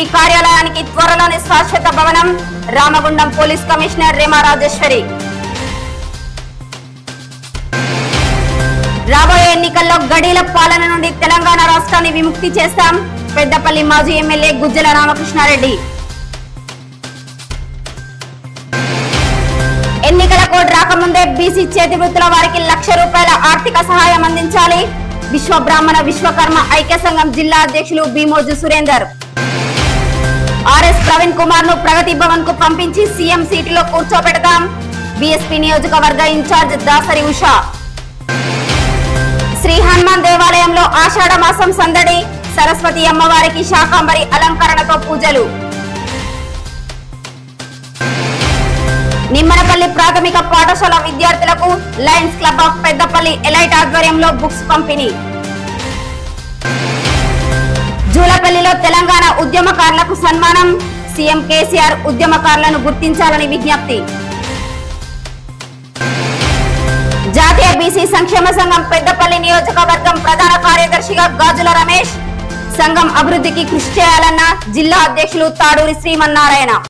కార్యాలయానికి త్వరలోనే శాశ్వత భవనం రామగుండం పోలీస్ కమిషనర్ రేమా రాజేశ్వరి రాబోయే ఎన్నికల్లో గడీల పాలన నుండి తెలంగాణ రాష్ట్రాన్ని విముక్తి చేస్తాం పెద్దపల్లి మాజీ ఎమ్మెల్యే గుజ్జల రామకృష్ణారెడ్డి ఎన్నికల కోడ్ రాకముందే బీసీ చేతి వృత్తుల వారికి లక్ష రూపాయల ఆర్థిక సహాయం అందించాలి విశ్వ బ్రాహ్మణ విశ్వకర్మ ఐక్య సంఘం జిల్లా అధ్యక్షులు భీమోజు సురేందర్ ఆర్ఎస్ ప్రవీణ్ కుమార్ ను ప్రగతి భవన్ కు పంపించి సీఎం సీటులో కూర్చోబెడతాం బీఎస్పీ నియోజకవర్గ ఇన్ఛార్జ్ దాసరి ఉషా శ్రీ హనుమాన్ దేవాలయంలో ఆషాఢ మాసం సందడి సరస్వతి అమ్మవారికి శాకాంబరి అలంకరణతో పూజలు నిమ్మనపల్లి ప్రాథమిక పాఠశాల విద్యార్థులకు lions club of Peddapalli elite ఆధ్వర్యంలో బుక్స్ పంపిణీ జూలపల్లిలో తెలంగాణ ఉద్యమకారులకు సన్మానం సీఎం కేసీఆర్ ఉద్యమకారులను గుర్తించాలని విజ్ఞప్తి జాతీయ బీసీ సంక్షేమ సంఘం పెద్దపల్లి నియోజకవర్గం ప్రధాన కార్యదర్శిగా గాజుల రమేష్ సంఘం అభివృద్ధికి కృషి చేయాలన్న జిల్లా అధ్యక్షులు తాడూరి శ్రీమన్నారాయణ